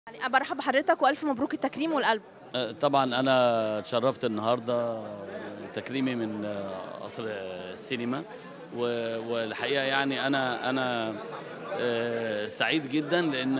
يعني برحب بحضرتك والف مبروك التكريم والقلب آه، طبعا انا اتشرفت النهارده تكريمي من آه، قصر السينما و- والحقيقه يعني انا انا آه، سعيد جدا لان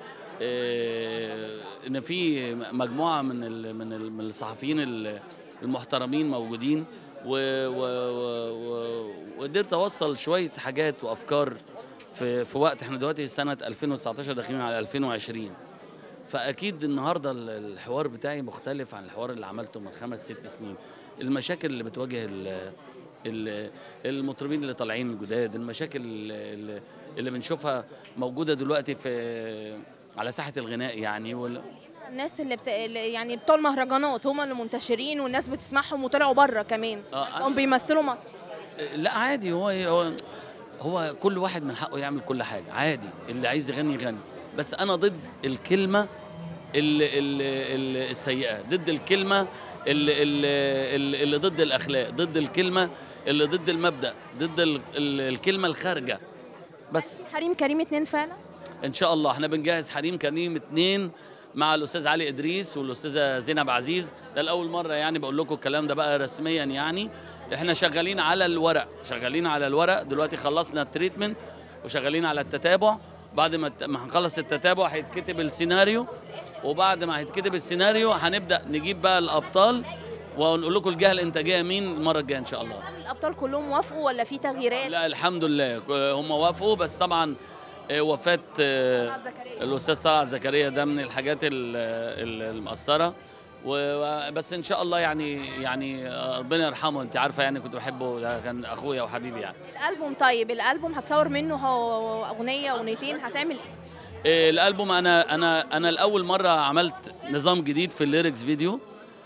آه، ان في مجموعه من ال- من ال- من الصحفيين ال- المحترمين موجودين و- و- و- و- وقدرت اوصل شويه حاجات وافكار في في وقت احنا دلوقتي سنه 2019 داخلين على 2020 فاكيد النهارده ال- الحوار بتاعي مختلف عن الحوار اللي عملته من خمس ست سنين المشاكل اللي بتواجه ال- ال- المطربين اللي طالعين الجداد المشاكل اللي, اللي بنشوفها موجوده دلوقتي في على ساحه الغناء يعني وال... الناس اللي, بت... اللي يعني بتوع المهرجانات هم اللي منتشرين والناس بتسمعهم وطلعوا بره كمان آه، هم بيمثلوا مصر لا عادي هو هو هو كل واحد من حقه يعمل كل حاجه عادي اللي عايز يغني يغني بس انا ضد الكلمه اللي اللي السيئه ضد الكلمه اللي, اللي, اللي ضد الاخلاق ضد الكلمه اللي ضد المبدا ضد ال- ال- الكلمه الخارجه بس حريم كريم اتنين فعلا ان شاء الله احنا بنجهز حريم كريم اتنين مع الاستاذ علي ادريس والاستاذه زينب عزيز ده لاول مره يعني بقول لكم الكلام ده بقى رسميا يعني احنا شغالين على الورق شغالين على الورق دلوقتي خلصنا التريتمنت وشغالين على التتابع بعد ما الت- ما هنخلص التتابع هيتكتب السيناريو وبعد ما هيتكتب السيناريو هنبدا نجيب بقى الابطال ونقول لكم الجهه الانتاجيه مين المره الجايه ان شاء الله الابطال كلهم وافقوا ولا في تغييرات لا الحمد لله هم وافقوا بس طبعا آه، وفاه آه، طلعت زكريا. الاستاذ طلعت زكريا ده من الحاجات ال- ال- المأثره و- بس ان شاء الله يعني يعني آه، ربنا يرحمه انت عارفه يعني كنت بحبه ده كان اخويا وحبيبي يعني الالبوم طيب الالبوم هتصور منه هو اغنيه اغنيتين هتعمل ايه آه، الالبوم انا انا انا الاول مره عملت نظام جديد في الليركس فيديو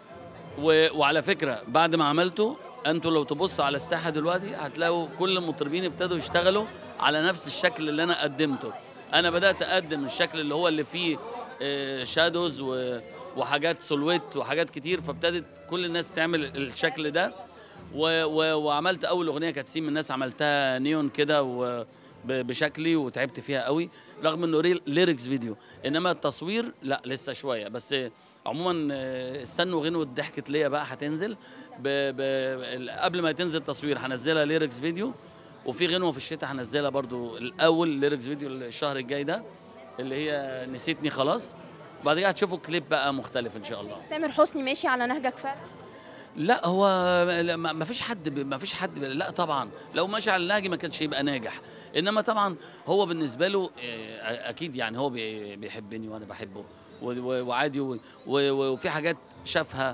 و- وعلى فكره بعد ما عملته انتوا لو تبصوا على الساحه دلوقتي هتلاقوا كل المطربين ابتدوا يشتغلوا على نفس الشكل اللي انا قدمته انا بدات اقدم الشكل اللي هو اللي فيه شادوز وحاجات سولويت وحاجات كتير فابتدت كل الناس تعمل الشكل ده و و وعملت اول اغنيه كانت سيم الناس عملتها نيون كده و ب- بشكلي وتعبت فيها قوي رغم انه ريل ليركس فيديو انما التصوير لا لسه شويه بس عموما آه، استنوا غنوة ضحكت ليا بقى هتنزل ب... ب... ال- قبل ما تنزل تصوير هنزلها ليركس فيديو وفي غنوة في الشتاء هنزلها برضو الاول ليركس فيديو الشهر الجاي ده اللي هي نسيتني خلاص بعد كده هتشوفوا كليب بقى مختلف ان شاء الله تامر حسني ماشي على نهجك فعلا لا هو لا، ما ما فيش حد ب- ما فيش حد ب- لا طبعا لو ماشي على النهج ما كانش يبقى ناجح انما طبعا هو بالنسبه له آه، اكيد يعني هو بي- بيحبني وانا بحبه و- و- وعادي و- و- وفي حاجات شافها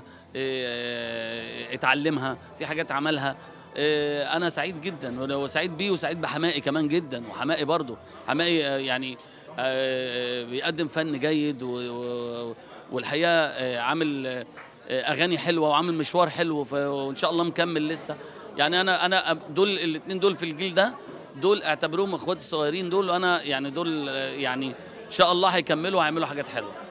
آه، اتعلمها في حاجات عملها آه، انا سعيد جدا وسعيد بيه وسعيد بحمائي كمان جدا وحمائي برضه حمائي آه، يعني آه، بيقدم فن جيد و- و- والحقيقه آه، عامل آه، اغاني حلوه وعامل مشوار حلو ف- وان شاء الله مكمل لسه يعني انا انا دول الاثنين دول في الجيل ده دول اعتبروهم اخواتي الصغيرين دول وانا يعني دول آه، يعني ان شاء الله هيكملوا وهيعملوا حاجات حلوه